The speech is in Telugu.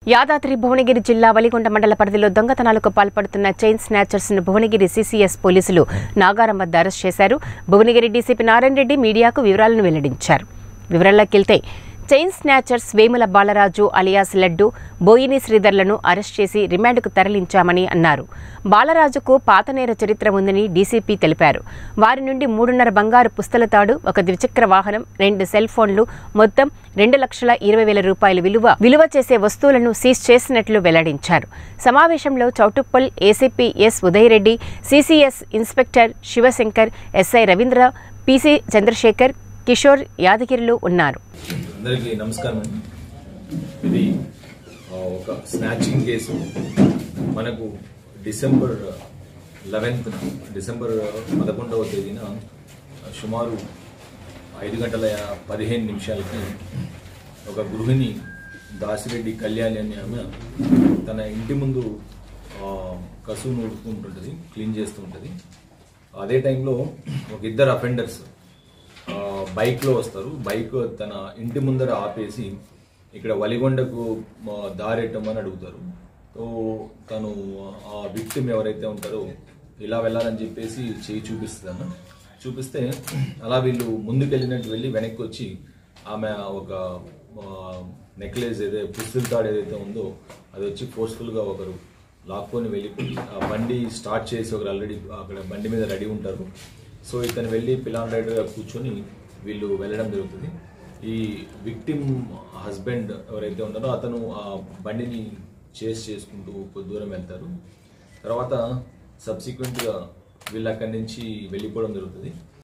యాదాద్రి భువనగిరి జిల్లా వలిగొండ మండల పరిధిలో దొంగతనాలకు పాల్పడుతున్న చైన్ స్నాచర్స్ ను భువనగిరి సీసీఎస్ పోలీసులు నాగారం వద్ద అరెస్ట్ చేశారు భువనగిరి డీసీపీ నారాయణ రెడ్డి మీడియాకు వివరాలను వెల్లడించారు వివరాల్లోకి వెళ్తే chain snatchers Vemula Balaraju alias Laddu Boini శ్రీధర్లను అరెస్ట్ చేసి రిమాండ్కు తరలించామని అన్నారు బాలరాజుకు పాతనేర చరిత్ర ఉందని డీసీపీ తెలిపారు వారి నుండి మూడున్నర బంగారు పుస్తల తాడు ఒక ద్విచక్ర వాహనం రెండు సెల్ ఫోన్లు మొత్తం రెండు లక్షల ఇరవై వేల రూపాయల విలువ విలువ చేసే వస్తువులను సీజ్ చేసినట్లు వెల్లడించారు సమావేశంలో Choutuppal ACP S Udayareddy CCS inspector Shivashankar SI Ravindra PC Chandrashekar Kishore యాదగిరిలు ఉన్నారు అందరికీ నమస్కారం అండి ఇది ఆ, ఒక స్నాచింగ్ కేసు మనకు డిసెంబర్ లెవెన్త్ డిసెంబర్ పదకొండవ తేదీన సుమారు ఐదు గంటల పదిహేను నిమిషాలకి ఒక గృహిణి దాసిరెడ్డి కళ్యాణి అనే ఆమె తన ఇంటి ముందు ఆ, కసువు నూడుకుంటుంటుంది క్లీన్ చేస్తూ ఉంటుంది అదే టైంలో ఒక ఇద్దరు అఫెండర్స్ ఆ, బైక్లో వస్తారు బైక్ తన ఇంటి ముందర ఆపేసి ఇక్కడ వలిగొండకు ఆ, దారెట్టమని అడుగుతారు సో తను ఆ విక్టిమ్ ఎవరైతే ఉంటారో ఇలా వెళ్ళాలని చెప్పేసి చేయి చూపిస్తాను చూపిస్తే అలా వీళ్ళు ముందుకెళ్ళినట్టు వెళ్ళి వెనక్కి వచ్చి ఆమె ఒక నెక్లెస్ ఏదైతే పుస్తల్ తాడు ఏదైతే ఉందో అది వచ్చి ఫోర్స్ఫుల్గా ఒకరు లాక్కొని వెళ్ళిపోయి ఆ బండి స్టార్ట్ చేసి ఒకరు ఆల్రెడీ అక్కడ బండి మీద రెడీ ఉంటారు సో ఇతను వెళ్ళి పిలాన్ రైడర్గా కూర్చొని వీళ్ళు వెళ్ళడం జరుగుతుంది ఈ విక్టిమ్ హస్బెండ్ ఎవరైతే ఉన్నారో అతను ఆ బండిని చేస్ చేసుకుంటూ కొద్ది దూరం వెళ్తారు తర్వాత సబ్సిక్వెంట్గా వీళ్ళు అక్కడి నుంచి వెళ్ళిపోవడం జరుగుతుంది